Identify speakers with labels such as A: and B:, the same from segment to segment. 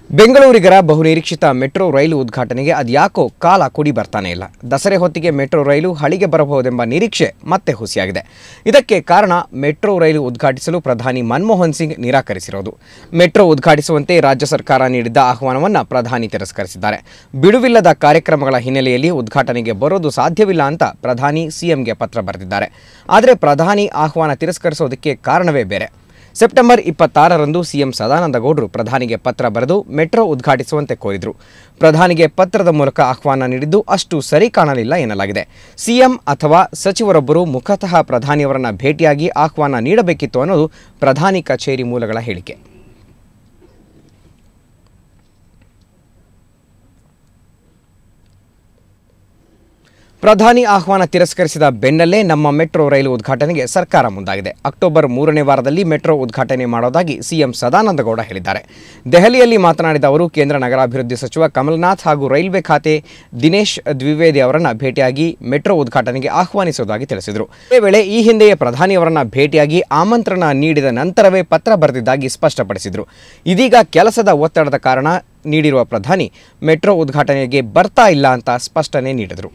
A: ಬೆಂಗಳೂರಿಗರ ಬಹುನಿರೀಕ್ಷಿತ ಮೆಟ್ರೋ ರೈಲು ಉದ್ಘಾಟನೆಗೆ ಅದ್ಯಾಕೋ ಕಾಲ ಕೂಡಿ ಬರ್ತಾನೆ ಇಲ್ಲ ದಸರೆ ಹೊತ್ತಿಗೆ ಮೆಟ್ರೋ ರೈಲು ಹಳಿಗೆ ಬರಬಹುದೆಂಬ ನಿರೀಕ್ಷೆ ಮತ್ತೆ ಹುಸಿಯಾಗಿದೆ ಇದಕ್ಕೆ ಕಾರಣ ಮೆಟ್ರೋ ರೈಲು ಉದ್ಘಾಟಿಸಲು ಪ್ರಧಾನಿ ಮನಮೋಹನ್ ಸಿಂಗ್ ನಿರಾಕರಿಸಿರೋದು ಮೆಟ್ರೋ ಉದ್ಘಾಟಿಸುವಂತೆ ರಾಜ್ಯ ಸರ್ಕಾರ ನೀಡಿದ್ದ ಆಹ್ವಾನವನ್ನು ಪ್ರಧಾನಿ ತಿರಸ್ಕರಿಸಿದ್ದಾರೆ ಬಿಡುವಿಲ್ಲದ ಕಾರ್ಯಕ್ರಮಗಳ ಹಿನ್ನೆಲೆಯಲ್ಲಿ ಉದ್ಘಾಟನೆಗೆ ಬರೋದು ಸಾಧ್ಯವಿಲ್ಲ ಅಂತ ಪ್ರಧಾನಿ ಸಿಎಂಗೆ ಪತ್ರ ಬರೆದಿದ್ದಾರೆ ಆದರೆ ಪ್ರಧಾನಿ ಆಹ್ವಾನ ತಿರಸ್ಕರಿಸೋದಕ್ಕೆ ಕಾರಣವೇ ಬೇರೆ ಸೆಪ್ಟೆಂಬರ್ ಇಪ್ಪತ್ತಾರರಂದು ಸಿಎಂ ಸದಾನಂದ ಗೌಡರು ಪ್ರಧಾನಿಗೆ ಪತ್ರ ಬರೆದು ಮೆಟ್ರೋ ಉದ್ಘಾಟಿಸುವಂತೆ ಕೋರಿದರು ಪ್ರಧಾನಿಗೆ ಪತ್ರದ ಮೂಲಕ ಆಹ್ವಾನ ನೀಡಿದ್ದು ಅಷ್ಟು ಸರಿ ಕಾಣಲಿಲ್ಲ ಎನ್ನಲಾಗಿದೆ ಸಿಎಂ ಅಥವಾ ಸಚಿವರೊಬ್ಬರು ಮುಖತಃ ಪ್ರಧಾನಿಯವರನ್ನ ಭೇಟಿಯಾಗಿ ಆಹ್ವಾನ ನೀಡಬೇಕಿತ್ತು ಅನ್ನೋದು ಪ್ರಧಾನಿ ಕಚೇರಿ ಮೂಲಗಳ ಹೇಳಿಕೆ ಪ್ರಧಾನಿ ಆಹ್ವಾನ ತಿರಸ್ಕರಿಸಿದ ಬೆನ್ನಲ್ಲೇ ನಮ್ಮ ಮೆಟ್ರೋ ರೈಲು ಉದ್ಘಾಟನೆಗೆ ಸರ್ಕಾರ ಮುಂದಾಗಿದೆ ಅಕ್ಟೋಬರ್ ಮೂರನೇ ವಾರದಲ್ಲಿ ಮೆಟ್ರೋ ಉದ್ಘಾಟನೆ ಮಾಡೋದಾಗಿ ಸಿಎಂ ಸದಾನಂದ ಗೌಡ ಹೇಳಿದ್ದಾರೆ ದೆಹಲಿಯಲ್ಲಿ ಮಾತನಾಡಿದ ಅವರು ಕೇಂದ್ರ ನಗರಾಭಿವೃದ್ಧಿ ಸಚಿವ ಕಮಲ್ನಾಥ್ ಹಾಗೂ ರೈಲ್ವೆ ಖಾತೆ ದಿನೇಶ್ ದ್ವಿವೇದಿ ಅವರನ್ನ ಭೇಟಿಯಾಗಿ ಮೆಟ್ರೋ ಉದ್ಘಾಟನೆಗೆ ಆಹ್ವಾನಿಸುವುದಾಗಿ ತಿಳಿಸಿದರು ಇದೇ ವೇಳೆ ಈ ಹಿಂದೆಯೇ ಪ್ರಧಾನಿಯವರನ್ನ ಭೇಟಿಯಾಗಿ ಆಮಂತ್ರಣ ನೀಡಿದ ನಂತರವೇ ಪತ್ರ ಬರೆದಿದ್ದಾಗಿ ಸ್ಪಷ್ಟಪಡಿಸಿದರು ಇದೀಗ ಕೆಲಸದ ಒತ್ತಡದ ಕಾರಣ ನೀಡಿರುವ ಪ್ರಧಾನಿ ಮೆಟ್ರೋ ಉದ್ಘಾಟನೆಗೆ ಬರ್ತಾ ಇಲ್ಲ ಅಂತ ಸ್ಪಷ್ಟನೆ ನೀಡಿದರು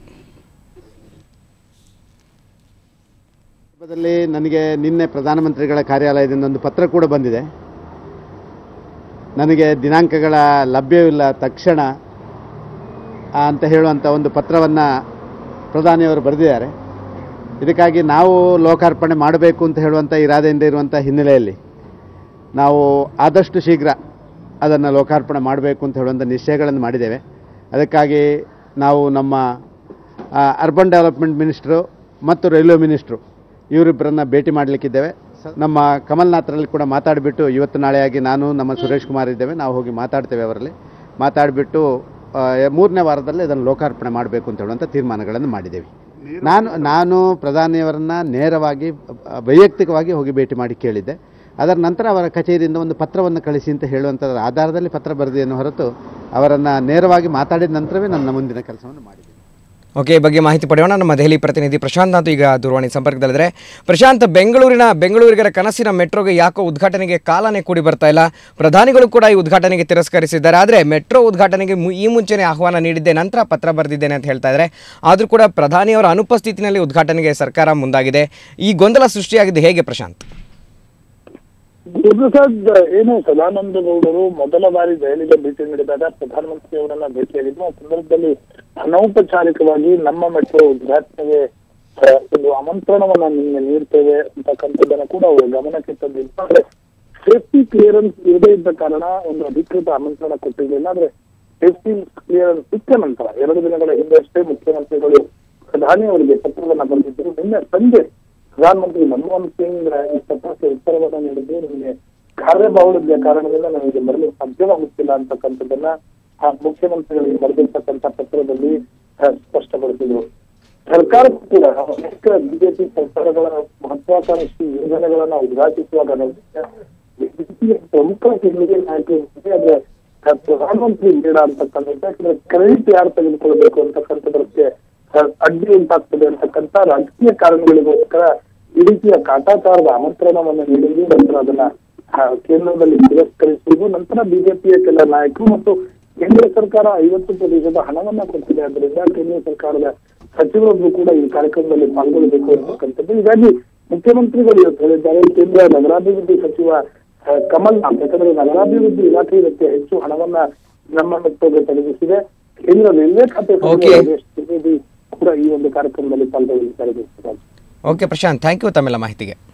B: ಸಂದರ್ಭದಲ್ಲಿ ನನಗೆ ನಿನ್ನೆ ಪ್ರಧಾನಮಂತ್ರಿಗಳ ಕಾರ್ಯಾಲಯದಿಂದ ಒಂದು ಪತ್ರ ಕೂಡ ಬಂದಿದೆ ನನಗೆ ದಿನಾಂಕಗಳ ಲಭ್ಯವಿಲ್ಲ ತಕ್ಷಣ ಆ, ಅಂತ ಹೇಳುವಂಥ ಒಂದು ಪತ್ರವನ್ನು ಪ್ರಧಾನಿಯವರು ಬರೆದಿದ್ದಾರೆ ಇದಕ್ಕಾಗಿ ನಾವು ಲೋಕಾರ್ಪಣೆ ಮಾಡಬೇಕು ಅಂತ ಹೇಳುವಂಥ ಇರಾದೆಯಿಂದ ಇರುವಂಥ ಹಿನ್ನೆಲೆಯಲ್ಲಿ ನಾವು ಆದಷ್ಟು ಶೀಘ್ರ ಅದನ್ನು ಲೋಕಾರ್ಪಣೆ ಮಾಡಬೇಕು ಅಂತ ಹೇಳುವಂಥ ನಿಶ್ಚಯಗಳನ್ನು ಮಾಡಿದ್ದೇವೆ ಅದಕ್ಕಾಗಿ ನಾವು ನಮ್ಮ ಅರ್ಬನ್ ಡೆವಲಪ್ಮೆಂಟ್ ಮಿನಿಸ್ಟ್ರು ಮತ್ತು ರೈಲ್ವೆ ಮಿನಿಸ್ಟ್ರು ಇವರಿಬ್ಬರನ್ನ ಭೇಟಿ ಮಾಡಲಿಕ್ಕಿದ್ದೇವೆ ನಮ್ಮ ಕಮಲ್ನಾಥರಲ್ಲಿ ಕೂಡ ಮಾತಾಡಿಬಿಟ್ಟು ಇವತ್ತು ನಾಳೆಯಾಗಿ ನಾನು ನಮ್ಮ ಸುರೇಶ್ ಕುಮಾರ್ ಇದ್ದೇವೆ ನಾವು ಹೋಗಿ ಮಾತಾಡ್ತೇವೆ ಅವರಲ್ಲಿ ಮಾತಾಡಿಬಿಟ್ಟು ಮೂರನೇ ವಾರದಲ್ಲಿ ಇದನ್ನು ಲೋಕಾರ್ಪಣೆ ಮಾಡಬೇಕು ಅಂತ ಹೇಳುವಂಥ ತೀರ್ಮಾನಗಳನ್ನು ಮಾಡಿದ್ದೇವೆ ನಾನು ನಾನು ಪ್ರಧಾನಿಯವರನ್ನ ನೇರವಾಗಿ ಅ, ವೈಯಕ್ತಿಕವಾಗಿ ಹೋಗಿ ಭೇಟಿ ಮಾಡಿ ಕೇಳಿದ್ದೆ ಅದರ ನಂತರ ಅವರ ಕಚೇರಿಯಿಂದ ಒಂದು ಪತ್ರವನ್ನು ಕಳಿಸಿ ಅಂತ ಹೇಳುವಂಥದ್ರ ಆಧಾರದಲ್ಲಿ ಪತ್ರ ಬರೆದಿಯನ್ನು ಹೊರತು ಅವರನ್ನು ನೇರವಾಗಿ ಮಾತಾಡಿದ ನಂತರವೇ ನನ್ನ ಮುಂದಿನ ಕೆಲಸವನ್ನು ಮಾಡಿದ್ದೀನಿ
A: ಓಕೆ ಈ ಬಗ್ಗೆ ಮಾಹಿತಿ ಪಡೆಯೋಣ ನಮ್ಮ ದೆಹಲಿ ಪ್ರತಿನಿಧಿ ಪ್ರಶಾಂತ್ ನಾಥ್ ಈಗ ದೂರವಾಣಿ ಸಂಪರ್ಕದಲ್ಲಿದ್ದಾರೆ ಪ್ರಶಾಂತ್ ಬೆಂಗಳೂರಿನ ಬೆಂಗಳೂರಿಗರ ಕನಸಿನ ಮೆಟ್ರೋಗೆ ಯಾಕೋ ಉದ್ಘಾಟನೆಗೆ ಕಾಲನೇ ಕೂಡಿ ಬರ್ತಾ ಇಲ್ಲ ಪ್ರಧಾನಿಗಳು ಕೂಡ ಈ ಉದ್ಘಾಟನೆಗೆ ತಿರಸ್ಕರಿಸಿದ್ದಾರೆ ಆದರೆ ಮೆಟ್ರೋ ಉದ್ಘಾಟನೆಗೆ ಮು- ಈ ಮುಂಚೆನೇ ಆಹ್ವಾನ ನೀಡಿದ್ದೆ ನಂತರ ಪತ್ರ ಬರೆದಿದ್ದೇನೆ ಅಂತ ಹೇಳ್ತಾ ಇದ್ದಾರೆ ಆದರೂ ಕೂಡ ಪ್ರಧಾನಿಯವರ ಅನುಪಸ್ಥಿತಿನಲ್ಲಿ ಉದ್ಘಾಟನೆಗೆ ಸರ್ಕಾರ ಮುಂದಾಗಿದೆ ಈ ಗೊಂದಲ ಸೃಷ್ಟಿಯಾಗಿದೆ ಹೇಗೆ ಪ್ರಶಾಂತ್
C: ಗುರುಪ್ರಸಾದ್ ಏನು ಸದಾನಂದ ಗೌಡರು ಮೊದಲ ಬಾರಿ ದೆಹಲಿಗೆ ಭೇಟಿ ನೀಡಿದಾಗ ಪ್ರಧಾನಮಂತ್ರಿ ಅವರನ್ನ ಭೇಟಿಯಾಗಿದ್ರು ಆ ಸಂದರ್ಭದಲ್ಲಿ ಅನೌಪಚಾರಿಕವಾಗಿ ನಮ್ಮ ಮೆಟ್ರೋ ಉದ್ಘಾಟನೆಗೆ ಆ, ಒಂದು ಆಮಂತ್ರಣವನ್ನ ನಿಮ್ಗೆ ನೀಡ್ತೇವೆ ಅಂತಕ್ಕಂಥದ್ದನ್ನ ಕೂಡ ಅವರು ಗಮನಕ್ಕೆ ತಂದಿದ್ರು ಆದ್ರೆ ಸೇಫ್ಟಿ ಕ್ಲಿಯರೆನ್ಸ್ ಇರದೇ ಇದ್ದ ಕಾರಣ ಒಂದು ಅಧಿಕೃತ ಆಮಂತ್ರಣ ಕೊಟ್ಟಿರಲಿಲ್ಲ ಆದ್ರೆ ಸೇಫ್ಟಿ ಕ್ಲಿಯರೆನ್ಸ್ ಸಿಕ್ಕ ನಂತರ ಎರಡು ದಿನಗಳ ಹಿಂದೆ ಅಷ್ಟೇ ಮುಖ್ಯಮಂತ್ರಿಗಳು ಪ್ರಧಾನಿ ಅವರಿಗೆ ಪತ್ರವನ್ನ ಬರೆದಿದ್ದರು ನಿನ್ನೆ ಸಂಜೆ ಪ್ರಧಾನಮಂತ್ರಿ ಮನಮೋಹನ್ ಸಿಂಗ್ ಈ ಪತ್ರಕ್ಕೆ ಉತ್ತರವನ್ನ ನೀಡಿದ್ದು ನಿಮಗೆ ಕಾರ್ಯಬಾಹುಳ್ಯದ ಕಾರಣದಿಂದ ನನಗೆ ಬರಲು ಸಾಧ್ಯವಾಗುತ್ತಿಲ್ಲ ಅಂತಕ್ಕಂಥದ್ದನ್ನ ಆ ಮುಖ್ಯಮಂತ್ರಿಗಳಿಗೆ ಬರೆದಿರ್ತಕ್ಕಂಥ ಪತ್ರದಲ್ಲಿ ಆ, ಸ್ಪಷ್ಟಪಡಿಸಿದ್ರು ಸರ್ಕಾರಕ್ಕೂ ಕೂಡ ಅನೇಕ ಬಿಜೆಪಿ ಸರ್ಕಾರಗಳ ಮಹತ್ವಾಕಾಂಕ್ಷಿ ಯೋಜನೆಗಳನ್ನ ಉದ್ಘಾಟಿಸುವಾಗ ನಾವು ಬಿಜೆಪಿಯ ಪ್ರಮುಖ ಹಿನ್ನೆಲೆ ನಾಯಕರು ಇರ್ತಾರೆ. ಆದ್ರೆ ಆ ಪ್ರಧಾನಮಂತ್ರಿ ಬೇಡ ಅಂತಕ್ಕಂಥದ್ದು ಯಾಕಂದ್ರೆ ಕ್ರೆಡಿಟ್ ಯಾರು ತೆಗೆದುಕೊಳ್ಬೇಕು ಅಂತಕ್ಕಂಥದ್ದಕ್ಕೆ ಆ, ಅಡ್ಡಿ ಉಂಟಾಗ್ತದೆ ಅಂತಕ್ಕಂಥ ರಾಜಕೀಯ ಕಾರಣಗಳಿಗೋಸ್ಕರ ಈ ರೀತಿಯ ಕಾಟಾಚಾರದ ಆಮಂತ್ರಣವನ್ನು ನೀಡಿದ್ದು ನಂತರ ಅದನ್ನ ಆ, ಕೇಂದ್ರದಲ್ಲಿ ತಿರಸ್ಕರಿಸುವುದು ನಂತರ ಬಿಜೆಪಿಯ ಕೆಲ ನಾಯಕರು ಮತ್ತು ಕೇಂದ್ರ ಸರ್ಕಾರ ಐವತ್ತು ಪ್ರತಿಶತ ಹಣವನ್ನ ಕೊಟ್ಟಿದೆ ಅದರಿಂದ ಕೇಂದ್ರ ಸರ್ಕಾರದ ಸಚಿವರೊಬ್ಬರು ಕೂಡ ಈ ಕಾರ್ಯಕ್ರಮದಲ್ಲಿ ಪಾಲ್ಗೊಳ್ಳಬೇಕು ಅಂತಕ್ಕಂಥದ್ದು ಹೀಗಾಗಿ ಮುಖ್ಯಮಂತ್ರಿಗಳು ಇವತ್ತು ಹೇಳಿದ್ದಾರೆ ಕೇಂದ್ರ ನಗರಾಭಿವೃದ್ಧಿ ಸಚಿವ ಆ, ಕಮಲ್ ನಾಥ್ ಯಾಕಂದ್ರೆ ನಗರಾಭಿವೃದ್ಧಿ ಇಲಾಖೆ ಇದಕ್ಕೆ ಹೆಚ್ಚು ಹಣವನ್ನ ನಮ್ಮ ಮೆಟ್ರೋಗೆ ತೊಡಗಿಸಿದೆ ಕೇಂದ್ರ ರೈಲ್ವೆ ಖಾತೆ ಸಚಿವ
A: Okay.
C: ರಾಜೇಶ್ ತ್ರಿವೇದಿ ಕೂಡ ಈ ಒಂದು ಕಾರ್ಯಕ್ರಮದಲ್ಲಿ ಪಾಲ್ಗೊಳ್ಳಲಿದ್ದಾರೆ
A: ಓಕೆ ಪ್ರಶಾಂತ್ ಥ್ಯಾಂಕ್ ಯು ತಮ್ಮೆಲ್ಲ ಮಾಹಿತಿಗೆ